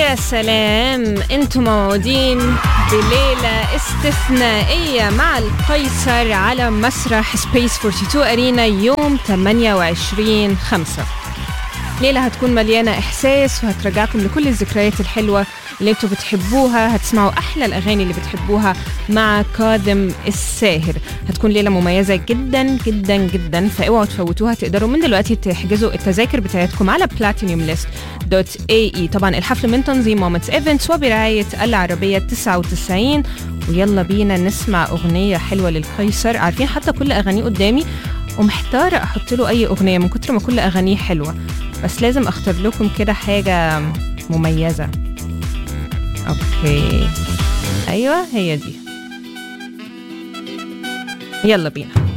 يا سلام انتم موعودين بليلة استثنائية مع القيصر على مسرح سبيس 42 أرينا يوم 28 5 ليلة هتكون مليانة إحساس وهترجعكم لكل الذكريات الحلوة اللي انتوا بتحبوها هتسمعوا أحلى الأغاني اللي بتحبوها مع كاظم الساهر هتكون ليلة مميزة جدا جدا جدا فاوعوا تفوتوها تقدروا من دلوقتي تحجزوا التذاكر بتاعتكم على بلاتينيوم ليست دوت اي اي طبعا الحفل من تنظيم مومنتس ايفنتس وبرعاية العربية 99 ويلا بينا نسمع أغنية حلوة للقيصر عارفين حتى كل أغانيه قدامي ومحتارة أحط له أي أغنية من كتر ما كل أغانيه حلوة بس لازم أختار لكم كده حاجة مميزة أوكي أيوة هي دي يلا بينا